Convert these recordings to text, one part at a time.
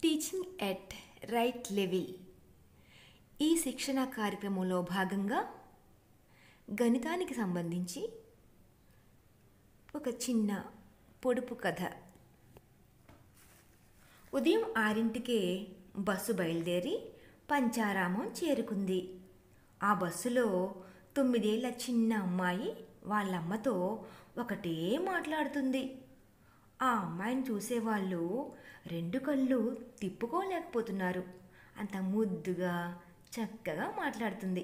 teaching at right level ఈ శిక్షణ కార్యక్రమంలో భాగంగా గణితానికి సంబంధించి ఒక చిన్న పొడుపు కథ ఉదయం ఆరింటికే బస్సు బయలుదేరి పంచారామం చేరుకుంది ఆ బస్సులో తొమ్మిదేళ్ల చిన్న అమ్మాయి వాళ్ళమ్మతో ఒకటే మాట్లాడుతుంది ఆ అమ్మాయిని చూసేవాళ్ళు రెండు కళ్ళు తిప్పుకోలేకపోతున్నారు అంత ముద్దుగా చక్కగా మాట్లాడుతుంది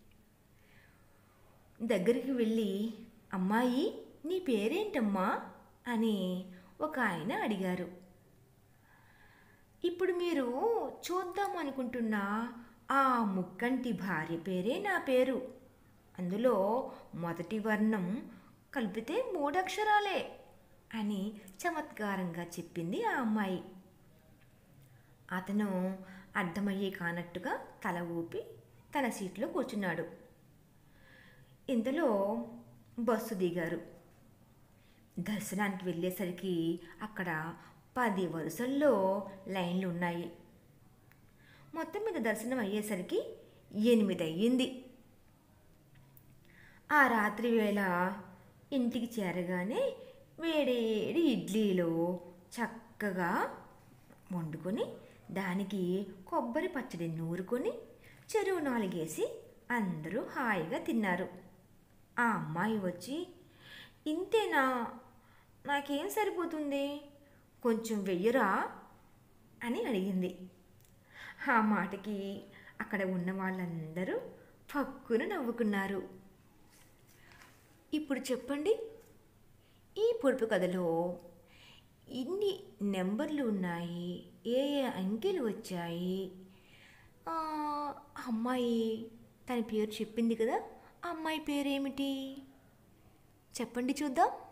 దగ్గరికి వెళ్ళి అమ్మాయి నీ పేరేంటమ్మా అని ఒక ఆయన అడిగారు ఇప్పుడు మీరు చూద్దాం అనుకుంటున్న ఆ ముక్కంటి భార్య పేరే నా పేరు అందులో మొదటి వర్ణం కలిపితే మూడక్షరాలే అని చమత్కారంగా చెప్పింది ఆ అమ్మాయి అతను అర్థమయ్యే కానట్టుగా తల ఊపి తన సీట్లో కూర్చున్నాడు ఇంతలో బస్సు దిగారు దర్శనానికి వెళ్ళేసరికి అక్కడ పది వరుసల్లో లైన్లు ఉన్నాయి మొత్తం మీద దర్శనం అయ్యేసరికి ఎనిమిది అయ్యింది ఆ రాత్రి వేళ ఇంటికి చేరగానే వేడేడి ఇడ్లీలో చక్కగా వండుకొని దానికి కొబ్బరి పచ్చడి నూరుకొని చెరువు నాలుగేసి అందరూ హాయిగా తిన్నారు ఆ అమ్మాయి వచ్చి ఇంతేనా నాకేం సరిపోతుంది కొంచెం వెయ్యరా అని అడిగింది ఆ మాటకి అక్కడ ఉన్న వాళ్ళందరూ పక్కున నవ్వుకున్నారు ఇప్పుడు చెప్పండి ఈ పొడుపు కథలో ఇన్ని నెంబర్లు ఉన్నాయి ఏ ఏ అంకెలు వచ్చాయి ఆ, అమ్మాయి తన పేరు చెప్పింది కదా ఆ అమ్మాయి పేరేమిటి చెప్పండి చూద్దాం